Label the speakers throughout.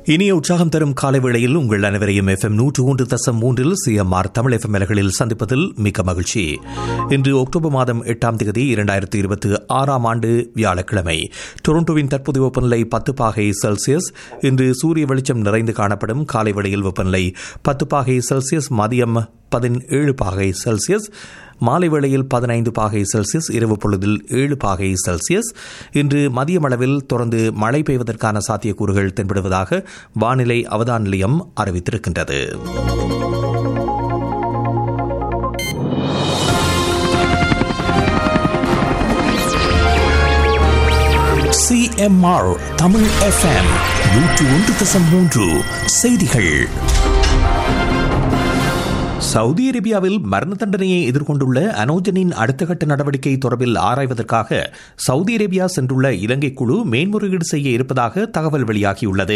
Speaker 1: இனிய உற்சாகம் தரும் காலை வேளையில் உங்கள் அனைவரையும் எஃப்எம் நூற்று ஒன்று தசம் மூன்றில் சிஎம்ஆர் தமிழ் எஃப்எம் நிலைகளில் சந்திப்பதில் மிக்க மகிழ்ச்சி இன்று அக்டோபர் மாதம் எட்டாம் தேதி இரண்டாயிரத்தி இருபத்தி ஆறாம் ஆண்டு வியாழக்கிழமை டொரண்டோவின் தற்போதைய வெப்பநிலை பத்து பாகை செல்சியஸ் இன்று சூரிய வெளிச்சம் நிறைந்து காணப்படும் காலை வேளையில் வெப்பநிலை பத்து பாகை செல்சியஸ் மதியம் பதினேழு பாகை செல்சியஸ் மாலை வேளையில் பதினைந்து பாகை செல்சியஸ் இரவு பொழுதில் ஏழு பாகை செல்சியஸ் இன்று மதியம் அளவில் தொடர்ந்து மழை பெய்வதற்கான சாத்தியக்கூறுகள் தென்படுவதாக வானிலை அவதான நிலையம் அறிவித்திருக்கின்றது சிஎம்ஆர் தமிழ் எஃப்எம் நூற்று ஒன்று தசம் மூன்று செய்திகள் சவுதி அரேபியாவில் மரண தண்டனையை எதிர்கொண்டுள்ள அனோஜனின் அடுத்த கட்ட நடவடிக்கை தொடர்பில் ஆராய்வதற்காக சவுதி அரேபியா சென்றுள்ள இலங்கை குழு மேன்முறையீடு செய்ய இருப்பதாக தகவல் வெளியாகியுள்ளது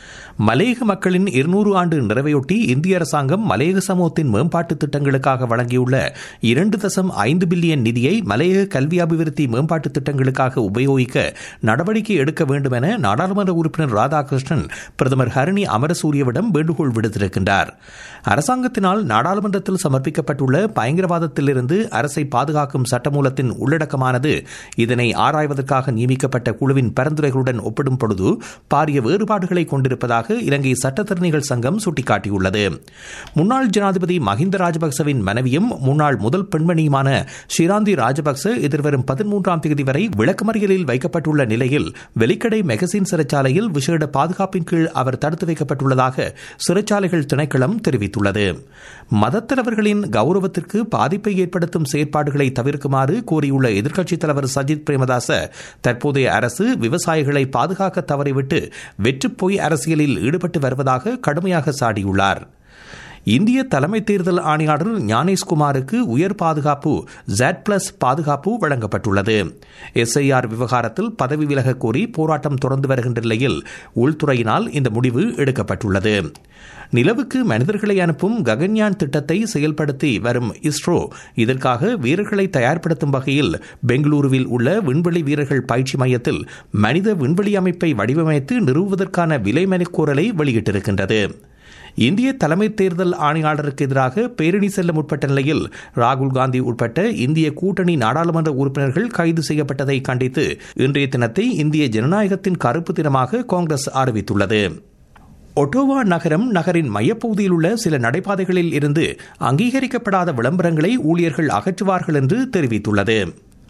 Speaker 1: மலையக மக்களின் இருநூறு ஆண்டு நிறைவையொட்டி இந்திய அரசாங்கம் மலையக சமூகத்தின் மேம்பாட்டு திட்டங்களுக்காக வழங்கியுள்ள இரண்டு தசம் ஐந்து பில்லியன் நிதியை மலையக கல்வி அபிவிருத்தி மேம்பாட்டு திட்டங்களுக்காக உபயோகிக்க நடவடிக்கை எடுக்க வேண்டும் என நாடாளுமன்ற உறுப்பினர் ராதாகிருஷ்ணன் பிரதமர் ஹரணி அமரசூரியவிடம் வேண்டுகோள் விடுத்திருக்கின்றார் அரசாங்கத்தினால் நாடாளுமன்றத்தில் சமர்ப்பிக்கப்பட்டுள்ள பயங்கரவாதத்திலிருந்து அரசை பாதுகாக்கும் சட்டமூலத்தின் உள்ளடக்கமானது இதனை ஆராய்வதற்காக நியமிக்கப்பட்ட குழுவின் பரிந்துரைகளுடன் ஒப்பிடும் பொழுது பாரிய வேறுபாடுகளை கொண்டிருப்பதாக இலங்கை சட்டத்தரணிகள் சங்கம் சுட்டிக்காட்டியுள்ளது முன்னாள் ஜனாதிபதி மஹிந்த ராஜபக்சவின் மனைவியும் முன்னாள் முதல் பெண்மணியுமான ஷிராந்தி ராஜபக்ச எதிர்வரும் பதிமூன்றாம் தேதி வரை விளக்கமறியலில் வைக்கப்பட்டுள்ள நிலையில் வெலிக்கடை மெகசின் சிறைச்சாலையில் விசேட பாதுகாப்பின் கீழ் அவர் தடுத்து வைக்கப்பட்டுள்ளதாக சிறைச்சாலைகள் திணைக்களம் தெரிவித்துள்ளது மதத்தலைவர்களின் கௌரவத்திற்கு பாதிப்பை ஏற்படுத்தும் செயற்பாடுகளை தவிர்க்குமாறு கோரியுள்ள எதிர்க்கட்சித் தலைவர் சஜித் பிரேமதாச தற்போதைய அரசு விவசாயிகளை பாதுகாக்க தவறிவிட்டு வெற்றுப்பொய் அரசியலில் ஈடுபட்டு வருவதாக கடுமையாக சாடியுள்ளார் இந்திய தலைமை தேர்தல் ஆணையாளர் ஞானேஷ்குமாருக்கு உயர் பாதுகாப்பு ஜெட் பிளஸ் பாதுகாப்பு வழங்கப்பட்டுள்ளது எஸ்ஐஆர் விவகாரத்தில் பதவி விலக கோரி போராட்டம் தொடர்ந்து வருகின்ற நிலையில் உள்துறையினால் இந்த முடிவு எடுக்கப்பட்டுள்ளது நிலவுக்கு மனிதர்களை அனுப்பும் ககன்யான் திட்டத்தை செயல்படுத்தி வரும் இஸ்ரோ இதற்காக வீரர்களை தயார்படுத்தும் வகையில் பெங்களூருவில் உள்ள விண்வெளி வீரர்கள் பயிற்சி மையத்தில் மனித விண்வெளி அமைப்பை வடிவமைத்து நிறுவுவதற்கான விலை மனுக்கோரலை வெளியிட்டிருக்கின்றது இந்திய தலைமை தேர்தல் ஆணையாளருக்கு எதிராக பேரணி செல்ல முற்பட்ட நிலையில் ராகுல் காந்தி உட்பட்ட இந்திய கூட்டணி நாடாளுமன்ற உறுப்பினர்கள் கைது செய்யப்பட்டதை கண்டித்து இன்றைய தினத்தை இந்திய ஜனநாயகத்தின் கருப்பு தினமாக காங்கிரஸ் அறிவித்துள்ளது ஒட்டோவா நகரம் நகரின் மையப்பகுதியில் உள்ள சில நடைபாதைகளில் இருந்து அங்கீகரிக்கப்படாத விளம்பரங்களை ஊழியர்கள் அகற்றுவார்கள் என்று தெரிவித்துள்ளது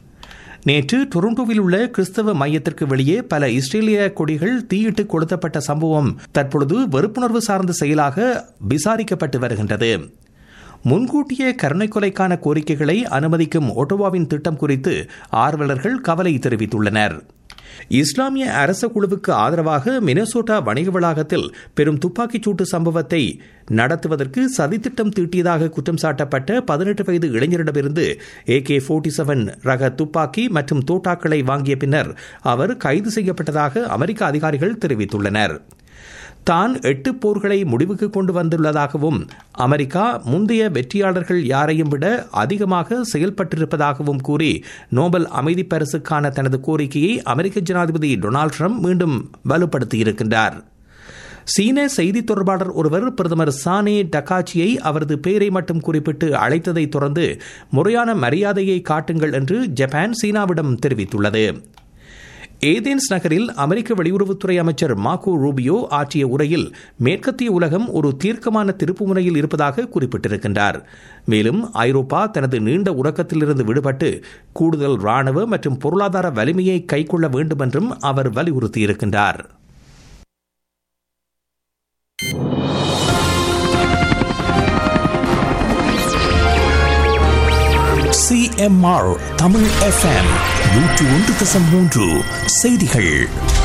Speaker 1: நேற்று டொரண்டோவில் உள்ள கிறிஸ்தவ மையத்திற்கு வெளியே பல இஸ்ரேலிய கொடிகள் தீயிட்டு கொளுத்தப்பட்ட சம்பவம் தற்பொழுது வெறுப்புணர்வு சார்ந்த செயலாக விசாரிக்கப்பட்டு வருகின்றது முன்கூட்டிய கருணை கொலைக்கான கோரிக்கைகளை அனுமதிக்கும் ஒட்டோவாவின் திட்டம் குறித்து ஆர்வலர்கள் கவலை தெரிவித்துள்ளனர் இஸ்லாமிய அரச குழுவுக்கு ஆதரவாக மினசோட்டா வணிக வளாகத்தில் பெரும் துப்பாக்கிச் சூட்டு சம்பவத்தை நடத்துவதற்கு சதித்திட்டம் தீட்டியதாக குற்றம் சாட்டப்பட்ட பதினெட்டு வயது இளைஞரிடமிருந்து ஏ கே போர்ட்டி செவன் ரக துப்பாக்கி மற்றும் தோட்டாக்களை வாங்கிய பின்னர் அவர் கைது செய்யப்பட்டதாக அமெரிக்க அதிகாரிகள் தெரிவித்துள்ளனர் தான் எட்டு போர்களை முடிவுக்கு கொண்டு வந்துள்ளதாகவும் அமெரிக்கா முந்தைய வெற்றியாளர்கள் யாரையும் விட அதிகமாக செயல்பட்டிருப்பதாகவும் கூறி நோபல் அமைதி பரிசுக்கான தனது கோரிக்கையை அமெரிக்க ஜனாதிபதி டொனால்டு ட்ரம்ப் மீண்டும் வலுப்படுத்தியிருக்கின்றார் சீன செய்தி தொடர்பாளர் ஒருவர் பிரதமர் சானே டக்காச்சியை அவரது பெயரை மட்டும் குறிப்பிட்டு அழைத்ததை தொடர்ந்து முறையான மரியாதையை காட்டுங்கள் என்று ஜப்பான் சீனாவிடம் தெரிவித்துள்ளது ஏதேன்ஸ் நகரில் அமெரிக்க வெளியுறவுத்துறை அமைச்சர் மார்கோ ரூபியோ ஆற்றிய உரையில் மேற்கத்திய உலகம் ஒரு தீர்க்கமான திருப்புமுனையில் இருப்பதாக குறிப்பிட்டிருக்கின்றார் மேலும் ஐரோப்பா தனது நீண்ட உறக்கத்திலிருந்து விடுபட்டு கூடுதல் ராணுவ மற்றும் பொருளாதார வலிமையை கைக்கொள்ள வேண்டும் என்றும் அவர் வலியுறுத்தியிருக்கின்றார் சிஎம்ஆர் தமிழ் எஃப்எம் நூற்று ஒன்று தசம் மூன்று செய்திகள்